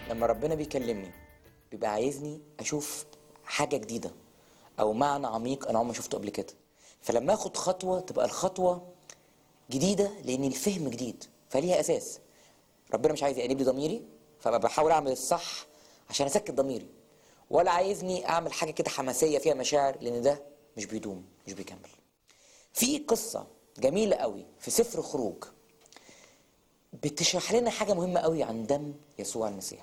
لما ربنا بيكلمني بيبقى عايزني اشوف حاجه جديده او معنى عميق انا عمري ما شفته قبل كده فلما اخد خطوه تبقى الخطوه جديده لان الفهم جديد فليها اساس ربنا مش عايز يقلب لي ضميري فبقى بحاول اعمل الصح عشان اسكت ضميري ولا عايزني اعمل حاجه كده حماسيه فيها مشاعر لان ده مش بيدوم مش بيكمل في قصه جميله قوي في سفر خروج بتشرح لنا حاجه مهمه قوي عن دم يسوع المسيح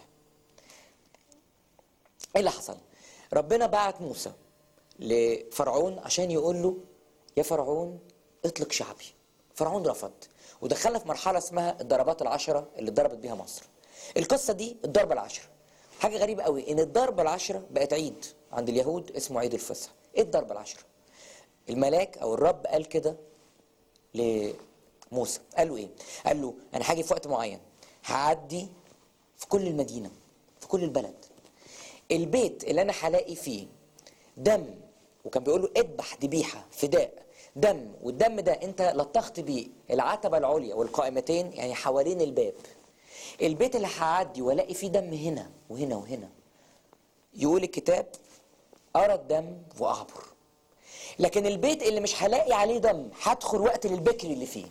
ايه اللي حصل ربنا بعت موسى لفرعون عشان يقول له يا فرعون اطلق شعبي فرعون رفض ودخلنا في مرحله اسمها الضربات العشره اللي اتضربت بيها مصر القصه دي الضربه العشره حاجه غريبه قوي ان الضربه العشره بقت عيد عند اليهود اسمه عيد الفصح ايه الضربه العشره الملاك او الرب قال كده لموسى قال له ايه قال له انا هاجي في وقت معين هعدي في كل المدينه في كل البلد البيت اللي انا هلاقي فيه دم وكان بيقول له اذبح ذبيحه فداء دم والدم ده انت لطخت بيه العتبه العليا والقائمتين يعني حوالين الباب البيت اللي هعدي والاقي فيه دم هنا وهنا وهنا يقول الكتاب ارى الدم واعبر لكن البيت اللي مش هلاقي عليه دم هدخل وقت للبكر اللي فيه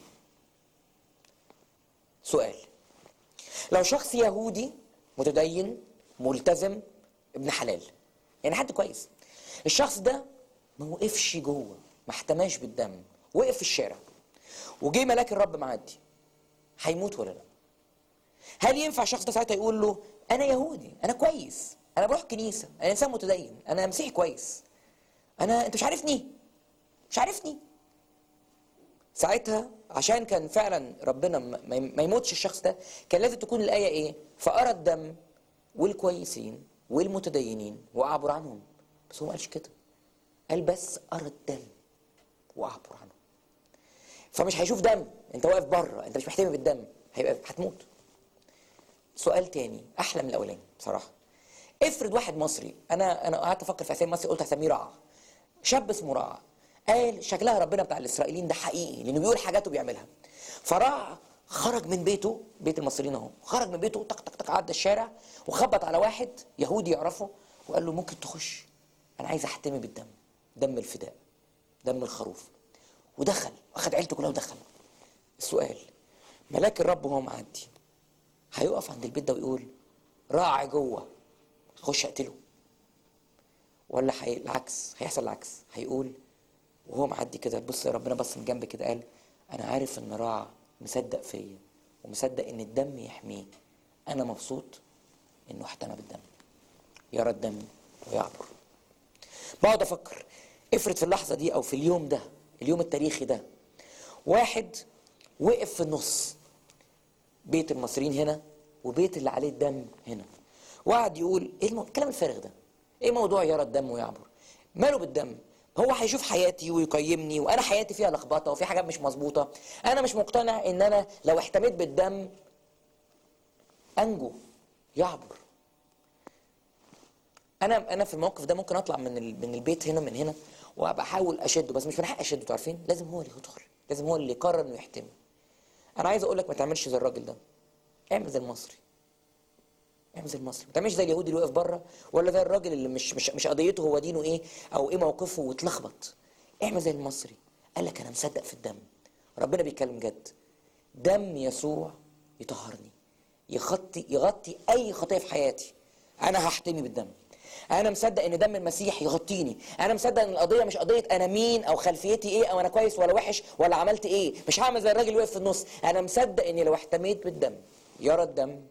سؤال لو شخص يهودي متدين ملتزم ابن حلال يعني حد كويس الشخص ده ما وقفش جوه ما احتماش بالدم وقف في الشارع وجه ملاك الرب معدي هيموت ولا لا هل ينفع الشخص ده ساعتها يقول له انا يهودي انا كويس انا بروح كنيسه انا انسان متدين انا مسيحي كويس انا انت مش عارفني مش عارفني ساعتها عشان كان فعلا ربنا ما ما يموتش الشخص ده كان لازم تكون الايه ايه فارى الدم والكويسين والمتدينين واعبر عنهم بس هو ما قالش كده قال بس ارى الدم واعبر عنهم فمش هيشوف دم انت واقف بره انت مش محتمي بالدم هيبقى هتموت سؤال تاني احلى من الاولاني بصراحه افرض واحد مصري انا انا قعدت افكر في اسامي مصري قلت هسميه رعا شاب اسمه رعا قال شكلها ربنا بتاع الاسرائيليين ده حقيقي لانه بيقول حاجات وبيعملها فرعا خرج من بيته بيت المصريين اهو خرج من بيته طق طق طق عدى الشارع وخبط على واحد يهودي يعرفه وقال له ممكن تخش انا عايز احتمي بالدم دم الفداء دم الخروف ودخل واخد عيلته كلها ودخل السؤال ملاك الرب وهو معدي هيقف عند البيت ده ويقول راعي جوه خش اقتله ولا حي... العكس هيحصل العكس هيقول وهو معدي كده بص ربنا بص من جنب كده قال انا عارف ان راع مصدق فيا ومصدق ان الدم يحميه انا مبسوط انه احتمى بالدم يرى الدم ويعبر بقعد افكر افرض في اللحظه دي او في اليوم ده اليوم التاريخي ده واحد وقف في النص بيت المصريين هنا وبيت اللي عليه الدم هنا وقعد يقول ايه المو... الكلام الفارغ ده ايه موضوع يرى الدم ويعبر ماله بالدم هو هيشوف حياتي ويقيمني وانا حياتي فيها لخبطه وفي حاجات مش مظبوطه انا مش مقتنع ان انا لو احتميت بالدم انجو يعبر انا انا في الموقف ده ممكن اطلع من ال... من البيت هنا من هنا وابقى احاول اشده بس مش من حق اشده عارفين لازم هو اللي يدخل لازم هو اللي يقرر انه يحتمي انا عايز اقول لك ما تعملش زي الراجل ده اعمل زي المصري اعمل زي المصري ما تعملش زي اليهودي اللي واقف بره ولا زي الراجل اللي مش مش مش قضيته هو دينه ايه او ايه موقفه واتلخبط اعمل زي المصري قال لك انا مصدق في الدم ربنا بيتكلم جد دم يسوع يطهرني يغطي يغطي اي خطيه في حياتي انا هحتمي بالدم انا مصدق ان دم المسيح يغطيني انا مصدق ان القضيه مش قضيه انا مين او خلفيتي ايه او انا كويس ولا وحش ولا عملت ايه مش هعمل زي الراجل اللي واقف في النص انا مصدق اني لو احتميت بالدم يرى الدم